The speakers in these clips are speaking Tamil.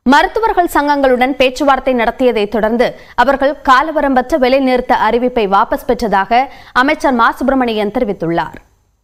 மருத்துவர்கள் சங்கங்களுடன் பேச்சுவார்த்தை நடத்தியதை தொடர்ந்து அவர்கள் காலவரம்பற்ற வேலைநிறுத்த அறிவிப்பை வாபஸ் பெற்றதாக அமைச்சர் மா சுப்பிரமணியன் தெரிவித்துள்ளார்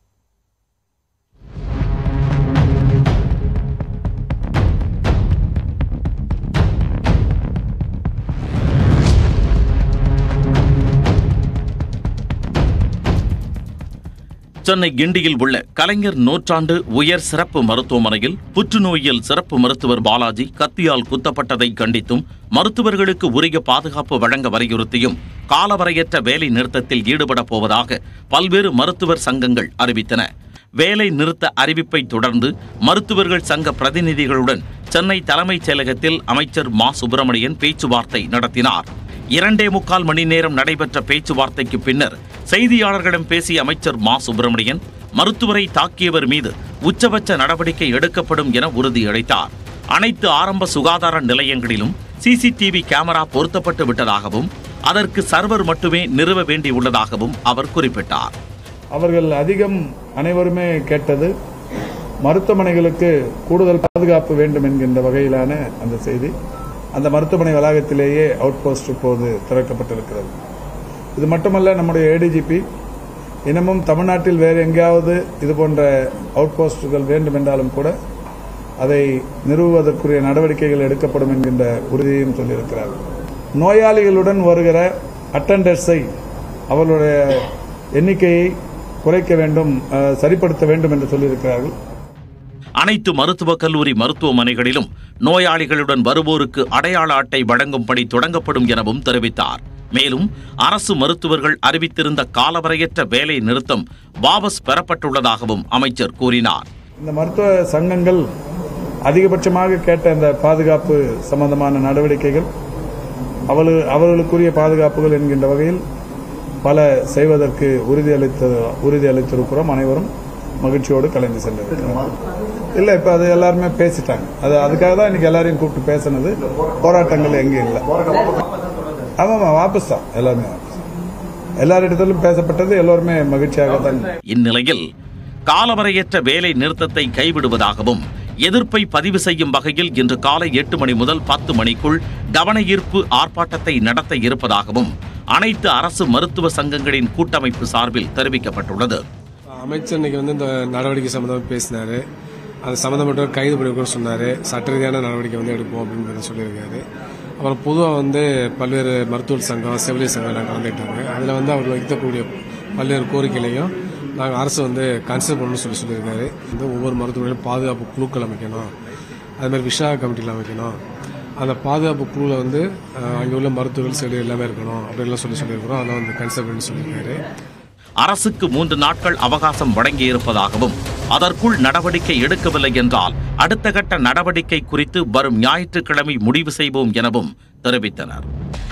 சென்னை கிண்டியில் உள்ள கலைஞர் நூற்றாண்டு உயர் சிறப்பு மருத்துவமனையில் புற்றுநோயியல் சிறப்பு மருத்துவர் பாலாஜி கத்தியால் குத்தப்பட்டதை கண்டித்தும் மருத்துவர்களுக்கு உரிய பாதுகாப்பு வழங்க வலியுறுத்தியும் காலவரையற்ற வேலை நிறுத்தத்தில் ஈடுபடப் போவதாக பல்வேறு மருத்துவர் சங்கங்கள் அறிவித்தன வேலை நிறுத்த அறிவிப்பை தொடர்ந்து மருத்துவர்கள் சங்க பிரதிநிதிகளுடன் சென்னை தலைமைச் செயலகத்தில் அமைச்சர் மா சுப்பிரமணியன் பேச்சுவார்த்தை நடத்தினார் இரண்டே முக்கால் மணி நேரம் நடைபெற்ற பேச்சுவார்த்தைக்கு பின்னர் செய்தியாளர்களிடம் பேசிய அமைச்சர் மா சுப்பிரமணியன் மருத்துவரை தாக்கியவர் மீது உச்சபட்ச நடவடிக்கை எடுக்கப்படும் என உறுதியளித்தார் அனைத்து ஆரம்ப சுகாதார நிலையங்களிலும் சிசிடிவி கேமரா பொருத்தப்பட்டு விட்டதாகவும் அதற்கு சர்வர் மட்டுமே நிறுவ வேண்டியுள்ளதாகவும் அவர் குறிப்பிட்டார் அவர்கள் அதிகம் அனைவருமே கேட்டது மருத்துவமனைகளுக்கு கூடுதல் பாதுகாப்பு வேண்டும் என்கின்ற வகையிலான அந்த செய்தி அந்த மருத்துவமனை வளாகத்திலேயே அவுட் போஸ்ட் இப்போது திறக்கப்பட்டிருக்கிறது இது மட்டுமல்ல நம்முடைய ஏடிஜிபி இன்னமும் தமிழ்நாட்டில் வேறு எங்கேயாவது இது போன்ற அவுட் போஸ்டுகள் வேண்டும் என்றாலும் கூட அதை நிறுவுவதற்குரிய நடவடிக்கைகள் எடுக்கப்படும் என்கின்ற உறுதியையும் சொல்லியிருக்கிறார்கள் நோயாளிகளுடன் வருகிற அட்டண்டர்ஸை அவர்களுடைய எண்ணிக்கையை குறைக்க வேண்டும் அஹ், சரிப்படுத்த வேண்டும் என்று சொல்லியிருக்கிறார்கள் அனைத்து மருத்துவக் கல்லூரி மருத்துவமனைகளிலும் நோயாளிகளுடன் வருவோருக்கு அடையாள அட்டை வழங்கும் பணி தொடங்கப்படும் எனவும் தெரிவித்தார் மேலும் அரசு மருத்துவர்கள் அறிவித்திருந்த காலவரையற்ற வேலை நிறுத்தம் வாபஸ் பெறப்பட்டுள்ளதாகவும் அமைச்சர் கூறினார் இந்த மருத்துவ சங்கங்கள் அதிகபட்சமாக கேட்ட இந்த பாதுகாப்பு சம்பந்தமான நடவடிக்கைகள் அவளு அவர்களுக்குரிய பாதுகாப்புகள் என்கின்ற வகையில் பல செய்வதற்கு உறுதியளித்த உறுதியளித்திருக்கிறோம் அனைவரும் மகிழ்ச்சியோடு கலந்து சென்றிருக்கிறோம் இல்ல இப்ப அது எல்லாருமே பேசிட்டாங்க அது அதுக்காக தான் இன்னைக்கு எல்லாரையும் கூப்பிட்டு பேசினது போராட்டங்கள் எங்கேயும் இல்லை ஆமாமா வாபஸ் தான் எல்லாருமே வாபஸ் எல்லாரிடத்திலும் பேசப்பட்டது எல்லோருமே மகிழ்ச்சியாக தான் இந்நிலையில் காலவரையற்ற வேலை நிறுத்தத்தை கைவிடுவதாகவும் எதிர்ப்பை பதிவு செய்யும் வகையில் இன்று காலை எட்டு மணி முதல் பத்து மணிக்குள் கவன ஈர்ப்பு ஆர்ப்பாட்டத்தை நடத்த இருப்பதாகவும் அனைத்து அரசு மருத்துவ சங்கங்களின் கூட்டமைப்பு சார்பில் தெரிவிக்கப்பட்டுள்ளது அமைச்சர் இன்னைக்கு வந்து இந்த நடவடிக்கை சம்மந்தமாக பேசினாரு அது சம்மந்தப்பட்ட கைது பண்ணிருக்கோம் சொன்னாரு சட்ட ரீதியான நடவடிக்கை வந்து எடுப்போம் அப்படின்னு சொல்லியிருக்காரு அப்புறம் பொதுவாக வந்து பல்வேறு மருத்துவர் சங்கம் செவிலியர் சங்கம் எல்லாம் கலந்துக்கிட்டாங்க அதில் வந்து அவர் வைக்கக்கூடிய பல்வேறு கோரிக்கைகளையும் நாங்கள் அரசு வந்து கன்சிடர் பண்ணணும்னு சொல்லி சொல்லியிருக்காரு வந்து ஒவ்வொரு மருத்துவர்களும் பாதுகாப்பு குழுக்கள் அமைக்கணும் அது மாதிரி விஷாக கமிட்டியில் அமைக்கணும் அந்த பாதுகாப்பு குழுவில் வந்து அஹ், அங்கே உள்ள மருத்துவர்கள் செவிலியர் எல்லாமே இருக்கணும் அப்படின்லாம் சொல்லி சொல்லியிருக்கிறோம் அதெல்லாம் வந்து கன்சிடர் பண்ணி சொல்லியிருக்காரு அரசுக்கு மூன்று நாட்கள் அவகாசம் வழங்கியிருப்பதாகவும் அதற்குள் நடவடிக்கை எடுக்கவில்லை என்றால் அடுத்த கட்ட நடவடிக்கை குறித்து வரும் ஞாயிற்றுக்கிழமை முடிவு செய்வோம் எனவும் தெரிவித்தனர்